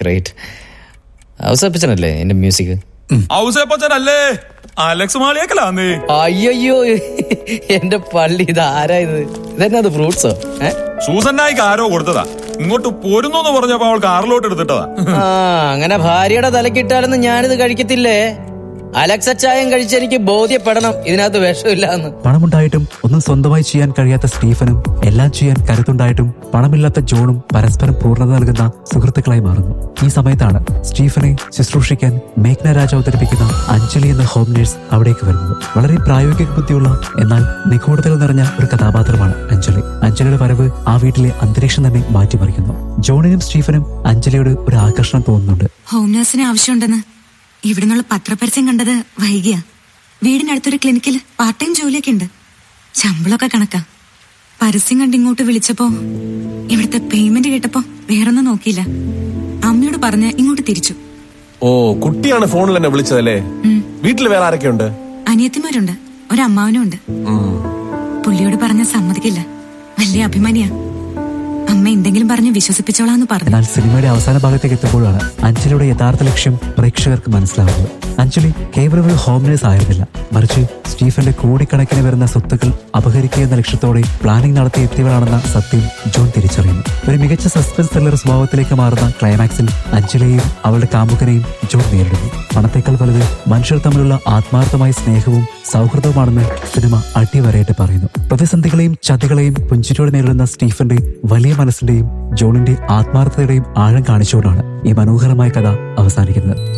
great അവസരപ്പിച്ചനല്ലേ എന്റെ music ഔസേപ്പച്ചനല്ലേ Alex മാളിയേക്കലാന്നേ അയ്യോ എന്റെ പള്ളി ഇത് ആരാ ഇത് ഇതെന്നത് ഫ്രൂട്ട്സോ ഏ സൂസന്നായിക്ക് ആരോ കൊടുത്തതാ ഇങ്ങോട്ട് പോരുന്നോന്ന് പറഞ്ഞപ്പോ അവൾ കാറിലോട്ട് എടുത്തിട്ടതാ ആ അങ്ങനെ ഭാര്യയുടെ തലക്കിട്ടാലൊന്നും ഞാനിത് കഴിക്കത്തില്ലേ അലക്സ ചായം കഴിച്ചെനിക്ക് ബോധ്യപ്പെടണം ഇതിനകത്ത് വിഷമില്ല എന്ന് പണമുണ്ടായിട്ടും ഒന്നും സ്വന്തമായി ചെയ്യാൻ കഴിയാത്ത സ്റ്റീഫനും എല്ലാം ചെയ്യാൻ കരുത്തുണ്ടായിട്ടും പണമില്ലാത്ത ജോണും പരസ്പരം പൂർണ്ണത നൽകുന്ന സുഹൃത്തുക്കളായി മാറുന്നു ഈ സമയത്താണ് സ്റ്റീഫനെ ശുശ്രൂഷിക്കാൻ മേഘ്ന രാജ അവതരിപ്പിക്കുന്ന അഞ്ജലി എന്ന ഹോം നേഴ്സ് അവിടേക്ക് വരുന്നത് വളരെ പ്രായോഗിക ബുദ്ധിയുള്ള എന്നാൽ നിഗൂഢതകൾ നിറഞ്ഞ ഒരു കഥാപാത്രമാണ് അഞ്ജലി അഞ്ജലിയുടെ വരവ് ആ വീട്ടിലെ അന്തരീക്ഷം തന്നെ മാറ്റിമറിക്കുന്നു ജോണിനും സ്റ്റീഫനും അഞ്ജലിയോട് ഒരു ആകർഷണം തോന്നുന്നുണ്ട് ഹോം നഴ്സിന് ആവശ്യമുണ്ടെന്ന് ഇവിടുന്നുള്ള പത്രപരസ്യം കണ്ടത് വൈകിയ വീടിനടുത്തൊരു ക്ലിനിക്കിൽ പാർട്ട് ടൈം ജോലിയൊക്കെ ഉണ്ട് ശമ്പളമൊക്കെ കണക്കാ പരസ്യം കണ്ട് ഇങ്ങോട്ട് വിളിച്ചപ്പോ ഇവിടുത്തെ പേയ്മെന്റ് കേട്ടപ്പോ വേറൊന്നും നോക്കിയില്ല അമ്മയോട് പറഞ്ഞ് ഇങ്ങോട്ട് തിരിച്ചു ഓ കുട്ടിയാണ് ഫോണിൽ എന്നെ വിളിച്ചതല്ലേ വീട്ടിൽ വേറെ ആരൊക്കെയുണ്ട് അനിയത്തിമാരുണ്ട് ഒരമ്മാവനും ഉണ്ട് പുള്ളിയോട് പറഞ്ഞ സമ്മതിക്കില്ല വലിയ അഭിമാനിയാ അമ്മ എന്തെങ്കിലും പറഞ്ഞ് വിശ്വസിപ്പിച്ചോളാന്ന് പറഞ്ഞു എന്നാൽ സിനിമയുടെ അവസാന ഭാഗത്തേക്ക് എത്തുമ്പോഴാണ് അഞ്ജലിയുടെ യഥാർത്ഥ ലക്ഷ്യം പ്രേക്ഷകർക്ക് മനസ്സിലാവുന്നത് അഞ്ജലി കേവലം ഒരു ഹോം നേഴ്സ് ആയിരുന്നില്ല മറിച്ച് സ്റ്റീഫന്റെ കോടിക്കണക്കിന് വരുന്ന സ്വത്തുക്കൾ അപഹരിക്കുക എന്ന ലക്ഷ്യത്തോടെ പ്ലാനിംഗ് നടത്തി എത്തിയവളാണെന്ന സത്യം ജോൺ തിരിച്ചറിയുന്നു ഒരു മികച്ച സസ്പെൻസ് ത്രില്ലർ സ്വഭാവത്തിലേക്ക് മാറുന്ന ക്ലൈമാക്സിൽ അഞ്ജലിയെയും അവളുടെ കാമുകനെയും ജോൺ നേരിടുന്നു പണത്തേക്കാൾ വലുത് മനുഷ്യർ തമ്മിലുള്ള ആത്മാർത്ഥമായ സ്നേഹവും സൗഹൃദവുമാണെന്ന് സിനിമ അടിവരയിട്ട് പറയുന്നു പ്രതിസന്ധികളെയും ചതികളെയും പുഞ്ചിരിയോടെ നേരിടുന്ന സ്റ്റീഫന്റെ വലിയ മനസ്സിന്റെയും ജോണിന്റെ ആത്മാർത്ഥതയുടെയും ആഴം കാണിച്ചുകൊണ്ടാണ് ഈ മനോഹരമായ കഥ അവസാനിക്കുന്നത്